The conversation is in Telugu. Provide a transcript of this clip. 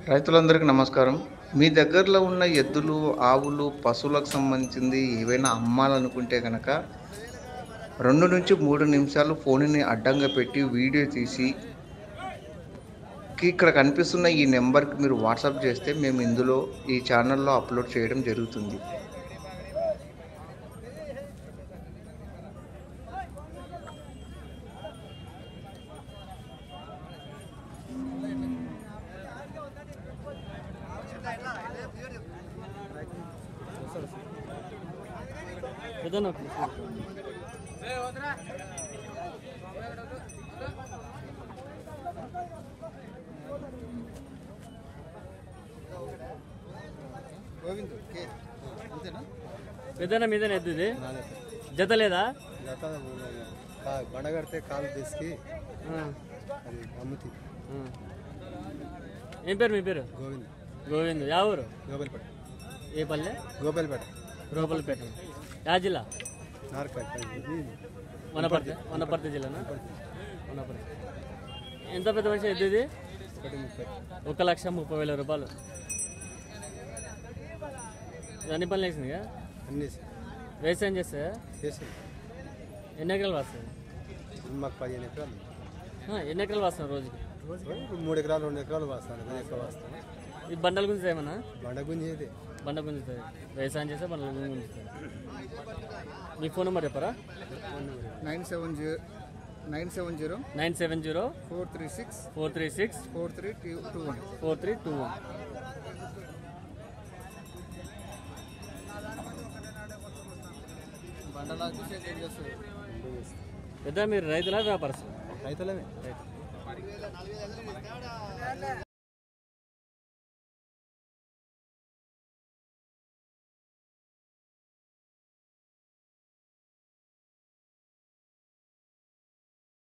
రైతులందరికీ నమస్కారం మీ దగ్గరలో ఉన్న ఎద్దులు ఆవులు పశువులకు సంబంధించింది ఏవైనా అమ్మాలనుకుంటే కనుక రెండు నుంచి మూడు నిమిషాలు ఫోన్ని అడ్డంగా పెట్టి వీడియో తీసి ఇక్కడ కనిపిస్తున్న ఈ నెంబర్కి మీరు వాట్సాప్ చేస్తే మేము ఇందులో ఈ ఛానల్లో అప్లోడ్ చేయడం జరుగుతుంది ఏదన్నా గోవింద్ కే అంతేనా పెద్దనా మీదనే ఎద్దు ఇది జత లేదా గత బండ కడితే కాలు తీసుకి ఆ, అది అమ్ముతి ఆ. ఏం పేరు మీ పేరు గోవింద్ గోవింద్ యా ఊరు గోబెల్పేట ఏ పల్లె గోబెల్పేట రూపలపేట యా జిల్లా నార్పేట ఇది వనపర్తి వనపర్తి జిల్లానా వనపర్తి ఎంత పెద్ద మనిషి ఎద్దు ఇది ఒకటి ముప్పై ఒక లక్ష ముప్పై వేల రూపాయలు అన్ని పనులు వేసిందిగా అన్నీ వ్యవసాయం చేస్తే చేసి ఎన్ని ఎకరాలు వస్తుంది మాకు పదిహేను ఎకరాలు ఆ, ఎన్ని ఎకరాలు వస్తాను రోజుకి ఇప్పుడు మూడు ఎకరాలు రెండు ఎకరాలు వాస్తాను అది ఎక్కువ వాస్తాను ఈ బండల గురించి ఏమన్నా బండ గుంజి ఇది బండ గుంజుతుంది వ్యవసాయం చేస్తే బండల గుంజుతుంది మీ ఫోన్ నెంబర్ చెప్పరా nine seven zero nine seven zero nine seven zero four three six four three six four three two two one four three two one పెద్ద మీరు రైతులా వ్యాపారస్తులు రైతులమే రైతు